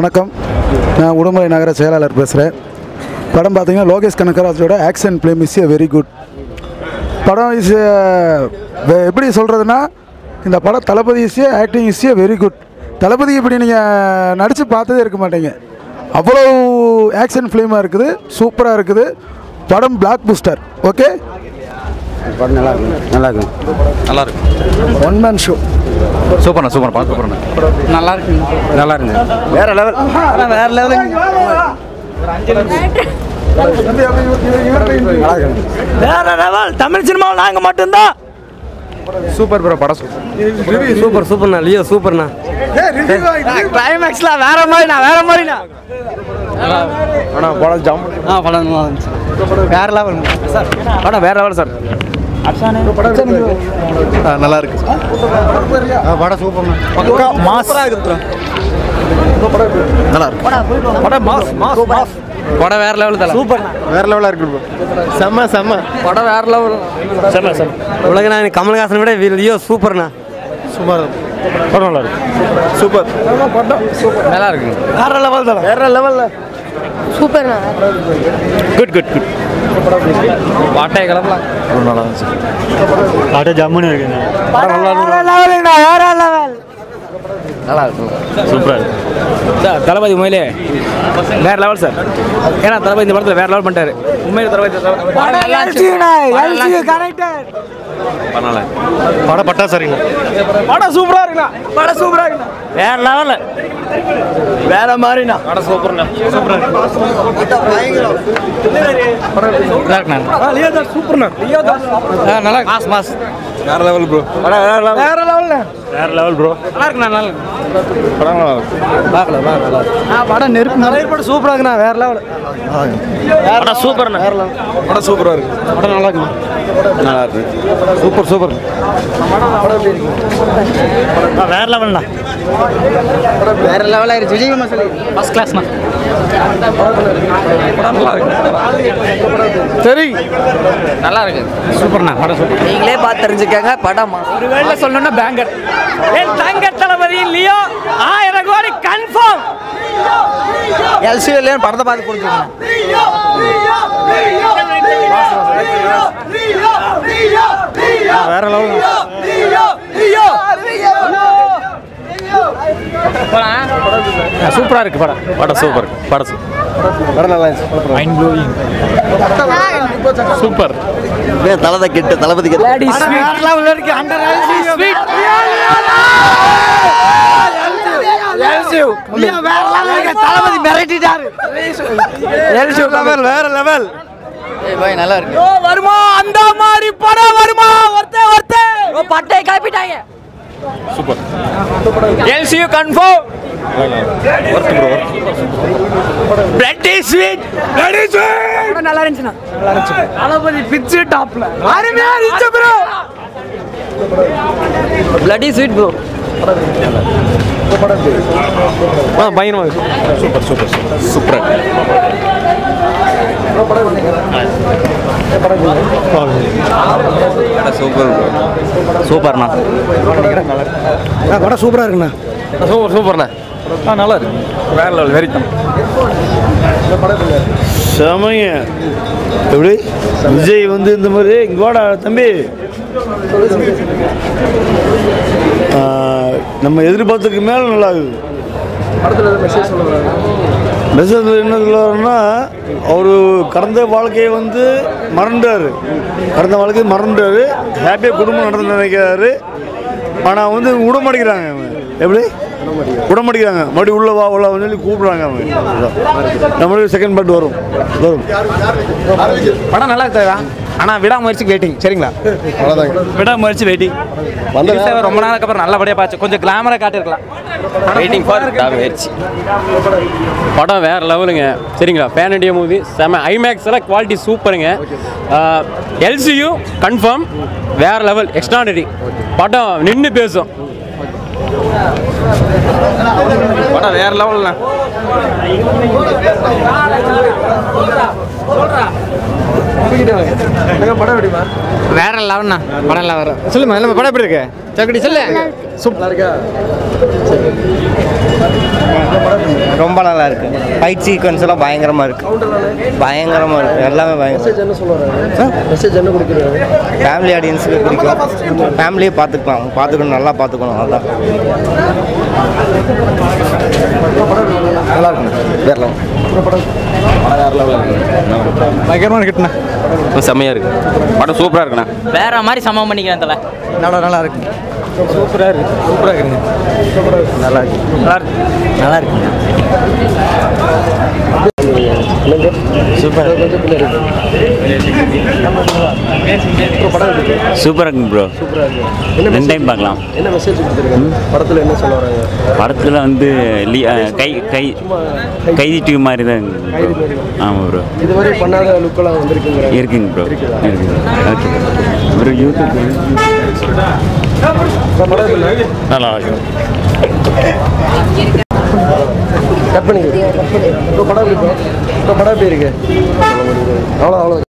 வணக்கம் நான் உடுமலை நகர செயலாளர் பேசுகிறேன் படம் பார்த்தீங்கன்னா லோகேஷ் கனகராஜோட action film is a very good படம் இஸ் எப்படி சொல்கிறதுனா இந்த படம் Thalapathy is acting is a very good Thalapathy இப்படி நீங்கள் நடித்து பார்த்ததே இருக்க மாட்டீங்க அவ்வளோ ஆக்ஷன் ஃபிலிமாக இருக்குது சூப்பராக இருக்குது படம் பிளாக் பூஸ்டர் ஓகே படம் நல்லா இருக்கு நல்லா இருக்கு நல்லா இருக்கு ஒன் மேன் ஷோ சூப்பர்ண்ணா சூப்பர் பார்த்து சூப்பர்ண்ணா நல்லா இருக்கு நல்லா இருக்கு வேற லெவல் வேற லெவல் வேற லெவல் தமிழ் சினிமாவில் நாங்கள் மட்டும்தான் சூப்பர் ப்ரோ படம் சூப்பர் சூப்பர் சூப்பர்ண்ணா லியோ சூப்பர்ண்ணா கிளைமேக்ஸ்ல வேற மாதிரிண்ணா வேற மாதிரிண்ணா ஆனால் படம் ஜம் ஆ படம் நல்லா இருந்துச்சு வேற லெவல் சார் படம் வேற லெவல் சார் நல்லா இருக்கு படம் சூப்பர்ண்ணா நல்லா இருக்கு படம் மாஸ் மாஸ் மாஸ் படம் வேற லெவல் தலை சூப்பர் வேற லெவலாக இருக்கு bro. செம்ம செம்ம படம் வேற லெவல் செம்ம செம்ம உலக நான் கமல்ஹாசனை விட லியோ சூப்பர்ண்ணா சுமார் படம் நல்லா இருக்கு சூப்பர் நல்லா இருக்கு வேற லெவல் தான் வேற லெவலில் சூப்பர்ண்ணா குட் குட் குட் பாட்டை கிளம்பலாம் நல்லா இருந்துச்சு ஆட்டோ ஜம்முன்னு இருக்குண்ணா வேற லெவலுண்ணா வேற லெவல் நல்லா இருக்கு சூப்பராக இருக்கு சார் தளபதி உண்மையிலே வேற லெவல் சார் ஏன்னா தளபதி இந்த படத்தில் வேற லெவல் பண்ணிட்டாரு உண்மையிலே தளபதி எல்சியூண்ணா எல்சியூ கரெக்டர் படம் பட்டா சரிங்க படம் சூப்பரா இருக்குண்ணா படம் சூப்பரா இருக்குண்ணா வேற லெவல் வேற மாதிரிண்ணா படம் சூப்பர்ண்ணா நல்லா இருக்குண்ணா சூப்பர்ண்ணா நல்லா மாஸ் மாஸ் வேற லெவல் ப்ரோ வேற லெவல்ண்ணா வேற லெவல் ப்ரோ நல்லா இருக்குண்ணா நல்லா இருக்கு படம் நல்லா இருக்கு படம் நெருப்பு நிறைய படம் சூப்பரா இருக்குண்ணா வேற லெவல் படம் சூப்பர்ண்ணா வேற லெவல் படம் சூப்பராக இருக்கு படம் நல்லா இருக்குண்ணா நல்லா இருக்கு சூப்பர் சூப்பர் வேற லெவல்ண்ணா வேற லெவல் ஆயிருச்சு விஜய் குமார் சொல்லி ஃபர்ஸ்ட் கிளாஸ்ண்ணா சரி நல்லா இருக்கு சூப்பர்ண்ணா படம் சூப்பர் நீங்களே பார்த்து தெரிஞ்சுக்கங்க படம் ஒரு வேலை சொல்லணும்னா பேங்கர் என் தங்க தளபதி லியோ ஆயிரம் கோடி கன்ஃபார்ம் எல்சியூ இல்லைன்னு படத்தை பார்த்து கொடுத்துருங்க வேற லெவல் சூப்பரா இருக்கு படம் படம் சூப்பர் படம் சூப்பர் படம் நல்லா இருந்துச்சு மைண்ட் ப்ளோயிங் சூப்பர் தலதை கிட்ட தளபதி கிட்ட வேற லெவல்ல இருக்கு அண்டர் ஸ்வீட் எல்சியூ வேற லெவல்ல இருக்கு தளபதி மிரட்டிட்டாரு எல்சியூ லெவல் வேற லெவல் பாய் நல்லா இருக்கு ஓ வருமா அந்த மாதிரி படம் வருமா ஒருத்தே ஒருத்தே பட்டை கிளப்பிட்டாங்க super LCU confirm work bro blood is sweet blood is sweet நல்லா இருந்துச்சுனா நல்லா இருந்துச்சு தளபதி பிச்சு டாப்ல அருமையா இருந்துச்சு ப்ரோ பிளட்டி ஸ்வீட் ப்ரோ ஆ பயங்கரமா சூப்பர் சூப்பர் சூப்பர் சூப்பர் சூப்பர்ண்ணா படம் சூப்பரா இருக்குண்ணா சூப்பர் சூப்பர்ண்ணா ஆ நல்லா இருக்கு வேற லெவல் வெரி செமைங்க எப்படி விஜய் வந்து இந்த மாதிரி இங்கே வாடா தம்பி ஆ, நம்ம எதிர்பார்த்ததுக்கு மேலே நல்லா இருக்குது மெசேஜ் என்ன சொல்லுவாருன்னா அவர் கடந்த வாழ்க்கையை வந்து மறந்தார் கடந்த வாழ்க்கையை மறந்தார் ஹாப்பியாக குடும்பம் நடந்து நினைக்கிறாரு ஆனால் வந்து விட மாட்டேங்கிறாங்க அவங்க எப்படி விட மாட்டேங்கிறாங்க மறுபடியும் உள்ள வா உள்ள வான்னு சொல்லி கூப்பிடுறாங்க அவங்க நம்மளுக்கு செகண்ட் பார்ட் வரும் வரும் படம் நல்லா இருக்குதா ஆனா விடாமுயற்சிக்கு வெயிட்டிங் சரிங்களா விடாமுயற்சி வெயிட்டிங் ரொம்ப நாளுக்கு அப்புறம் நல்லபடியா பார்த்து கொஞ்சம் கிளாமரா காட்டிருக்கலாம் வெயிட்டிங் ஃபார் முயற்சி படம் வேற லெவலுங்க சரிங்களா ஃபேன் இண்டியா மூவி செம ஐமேக்ஸ் எல்லாம் குவாலிட்டி சூப்பருங்க எல்சியூ கன்ஃபார்ம் வேற லெவல் எக்ஸ்ட்ராடனரி படம் நின்று பேசும் படம் வேற லெவல்ண்ணா வேற லெவல்ண்ணா படம் எல்லாம் வரும் சொல்லுமா இல்லை படம் எப்படி இருக்கு சக்கடி சொல்லு நல்லா இருக்கா ரொம்ப நல்லா இருக்கு ஃபைட் சீக்வன்ஸ் எல்லாம் பயங்கரமா இருக்கு பயங்கரமா இருக்கு எல்லாமே பயங்கரம் என்ன சொல்லுவாங்க மெசேஜ் என்ன கொடுக்குறாங்க ஃபேமிலி ஆடியன்ஸுக்கு பிடிக்கும் ஃபேமிலியே பார்த்துக்கலாம் பார்த்துக்கணும் நல்லா பார்த்துக்கணும் அதான் நல்லா இருக்கும் வேற பயங்கரமான கிட்டண்ணா செம்மையாக இருக்கு படம் சூப்பராக இருக்குண்ணா வேற மாதிரி சமம் பண்ணிக்கிறேன் தல நல்லா நல்லா இருக்கு சூப்பராக இருக்கு சூப்பராக இருக்குங்க நல்லா இருக்கு நல்லா இருக்கு நல்லா இருக்கு சூப்பராக இருக்குங்க ப்ரோ ரெண்டு டைம் பார்க்கலாம் என்ன மெசேஜ் கொடுத்துருக்காங்க படத்தில் என்ன சொல்ல வராங்க படத்தில் வந்து லீ அஹ், கை கை கைதி டூ மாதிரி தான் ஆமாம் ப்ரோ இதுவரை பண்ணாத லுக்கெல்லாம் வந்திருக்குங்க இருக்குங்க ப்ரோ இருக்குங்க ஓகே ப்ரோ யூடியூப் நல்லா இருக்கு கட் பண்ணிக்க இப்போ படம் எப்படி இப்போ படம் எப்படி இருக்கு அவ்வளோ அவ்வளோ